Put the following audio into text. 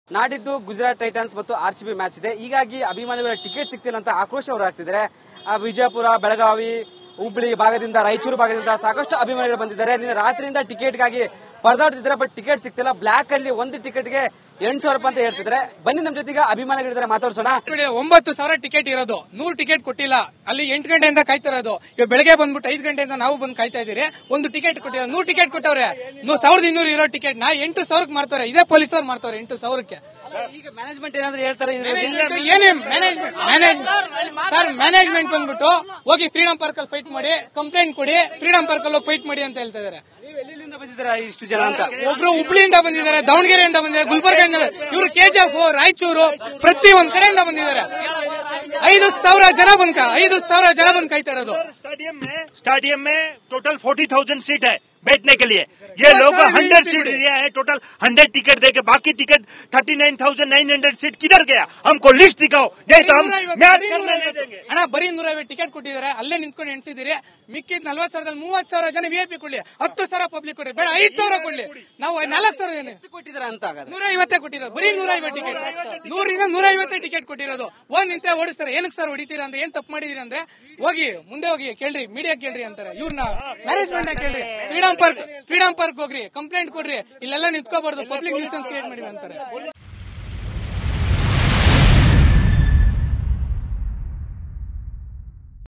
ನಾಡಿದ್ದು ಗುಜರಾತ್ ಟೈಟನ್ಸ್ ಮತ್ತು R C B match ಇದೆ ಹೀಗಾಗಿ ಅಭಿಮಾನಿಗಳ ಟಿಕೆಟ್ ಸಿಗ್ತಿಲ್ಲ ಅಂತ ಆಕ್ರೋಶ ಹೊರಹಾಕ್ತಿದ್ದಾರೆ ಆ, ವಿಜಯಪುರ ಬೆಳಗಾವಿ ಹುಬ್ಳಿ ಭಾಗದಿಂದ ರಾಯಚೂರು ಭಾಗದಿಂದ ಸಾಕಷ್ಟು ಅಭಿಮಾನಿಗಳು ಬಂದಿದ್ದಾರೆ ನಿನ್ನೆ ರಾತ್ರಿಯಿಂದ ಟಿಕೆಟ್ಗಾಗಿ ಪರದಾಡ್ತಿದ್ದಾರೆ ಬಟ್ ಟಿಕೆಟ್ ಸಿಗ್ತಿಲ್ಲ ಬ್ಲಾಕ್ ಅಲ್ಲಿ ಒಂದು ಟಿಕೆಟ್ಗೆ ಎಂಟು ಸಾವಿರ ರೂಪಾಯಿ ಅಂತ ಹೇಳ್ತಿದ್ದಾರೆ ಬನ್ನಿ ನಮ್ಮ ಜೊತೆಗೆ ಅಭಿಮಾನಿಗಳಿದ್ದಾರೆ ಮಾತಾಡ್ಸೋಣ ನೋಡಿ, ಒಂಬತ್ತು ಸಾವಿರ ಟಿಕೆಟ್ ಇರೋದು ನೂರು ಟಿಕೆಟ್ ಕೊಟ್ಟಿಲ್ಲ ಅಲ್ಲಿ ಎಂಟು ಗಂಟೆಯಿಂದ ಕಾಯ್ತಾ ಇರೋದು ಇವಾಗ ಬೆಳಗ್ಗೆ ಬಂದ್ಬಿಟ್ಟು ಐದು ಗಂಟೆಯಿಂದ ನಾವು ಬಂದು ಕಾಯ್ತಾ ಇದೀರಿ ಒಂದು ಟಿಕೆಟ್ ಕೊಟ್ಟಿಲ್ಲ ನೂರು ಟಿಕೆಟ್ ಕೊಟ್ಟವ್ರೆ ನೂ- ಸಾವಿರದ ಇನ್ನೂರು ಇರೋ ಟಿಕೆಟ್ ನ ಎಂಟು ಸಾವಿರಕ್ಕೆ ಮಾಡ್ತಾರೆ ಇದೇ ಪೊಲೀಸರು ಮಾಡ್ತಾರೆ ಎಂಟು ಸಾವಿರಕ್ಕೆ ಈಗ ಮ್ಯಾನೇಜ್ಮೆಂಟ್ ಏನಾದ್ರು ಹೇಳ್ತಾರೆ ಇದ್ರ ಬಗ್ಗೆ? ಮ್ಯಾನೇಜ್ಮೆಂಟ್ ಏನೇ ಮ್ಯಾನೇಜ್ಮೆಂಟ್ ಮ್ಯಾನೇಜ್ ಸರ್ ಮ್ಯಾನೇಜ್ಮೆಂಟ್ ಬಂದ್ಬಿಟ್ಟು ಹೋಗಿ ಫ್ರೀಡಂ ಪಾರ್ಕ್ ಅಲ್ಲಿ ಫೈಟ್ ಮಾಡಿ ಕಂಪ್ಲೇಂಟ್ ಕೊಡಿ ಫ್ರೀಡಂ ಪಾರ್ಕ್ ಅಲ್ಲಿ ಫೈಟ್ ಮಾಡಿ ಅಂತ ಹೇಳ್ತಾ ಇದಾರೆ ನೀವು ಎಲ್ಲಿಂದ ಬಂದಿದ್ದೀರಾ ಇಷ್ಟು ಜನ ಅಂತ ಒಬ್ರು ಹುಬ್ಳಿಯಿಂದ ಬಂದಿದ್ದಾರೆ ದಾವಣಗೆರೆಯಿಂದ ಬಂದಿದ್ದಾರೆ ಗುಲ್ಬರ್ಗದಿಂದ ಇವರು ಕೆಜಿಎಫ್ ರಾಯಚೂರು ಪ್ರತಿ ಒಂದ್ ಕಡೆಯಿಂದ ಬಂದಿದ್ದಾರೆ ಐದು ಸಾವಿರ ಜನ ಬಂದ್ ಐದು ಸಾವಿರ ಜನ ಬಂದ್ ಕಾಯ್ತಾ ಇರೋದು स्टेडियम में स्टेडियम में टोटल फोर्टी थाउजेंड सीट है बैठने के लिए ये लोग सारे हंड्रेड सीट सीट है। दिया है टोटल हंड्रेड टिकट देके बाकी ticket thirty nine thousand nine hundred seat किधर गया हमको लिस्ट दिखाओ नहीं तो हम मैच करने नहीं देंगे ಅಣ್ಣ ಬರೀ ನೂರ ಐವತ್ತು ಟಿಕೆಟ್ ಕೊಟ್ಟಿದ್ದಾರೆ ಅಲ್ಲೇ ನಿಂತ್ಕೊಂಡು ಎಣಿಸಿದಿರಿ ಮಿಕ್ಕಿದ್ ನಲ್ವತ್ತು ಸಾವಿರದಲ್ಲಿ ಮೂವತ್ತು ಸಾವಿರ ಜನ ವಿಐಪಿ ಕೊಡ್ಲಿ ಹತ್ತು ಸಾವಿರ ಪಬ್ಲಿಕ್ ಕೊಡ್ಲಿ ಬೇಡ ಐದು ಸಾವಿರ ಕೊಡ್ಲಿ ನಾವು ನಾಲ್ಕು ಸಾವಿರ ಜನ ಎಷ್ಟು ಕೊಟ್ಟಿದ್ದೀರಾ ಅಂತ ಹಾಗಾದ್ರೆ ನೂರ ಐವತ್ತೇ ಕೊಟ್ಟಿರೋದು ಬರೀ ನೂರ ಐವತ್ತು ಟಿಕೆಟ್ ನೂರಿಂದ ನೂರ ಐವತ್ತೇ ಟಿಕೆಟ್ ಕೊಟ್ಟಿರೋದು ಒಂದ್ ನಿಂತ್ರೆ ಓಡಿಸ್ತಾರೆ ಏನಕ್ಕೆ ಸರ್ ಹೊಡಿತೀರಾ ಅಂದ್ರೆ ಏನ್ ತಪ್ಪು ಮಾಡಿದೀರಿ ಅಂದ್ರೆ ಹೋಗಿ ಮುಂದೆ ಹೋಗಿ ಕೇಳ್ರಿ ಮೀಡಿಯಾ ಕೇಳ್ರಿ ಅಂತಾರೆ ಇವ್ರನ್ನ ಮ್ಯಾನೇಜ್ಮೆಂಟ್ ಕೇಳ್ರಿ ಫ್ರೀಡಂ ಪಾರ್ಕ್ ಫ್ರೀಡಂ ಪಾರ್ಕ್ ಹೋಗ್ರಿ ಕಂಪ್ಲೇಂಟ್ ಕೊಡ್ರಿ ಇಲ್ಲೆಲ್ಲ ನಿಂತ್ಕೋಬಾರ್ದು ಪಬ್ಲಿಕ್ ನ್ಯೂಸೆನ್ಸ್ ಕ್ರಿಯೇಟ್ ಮಾಡಿ ಅಂತಾರೆ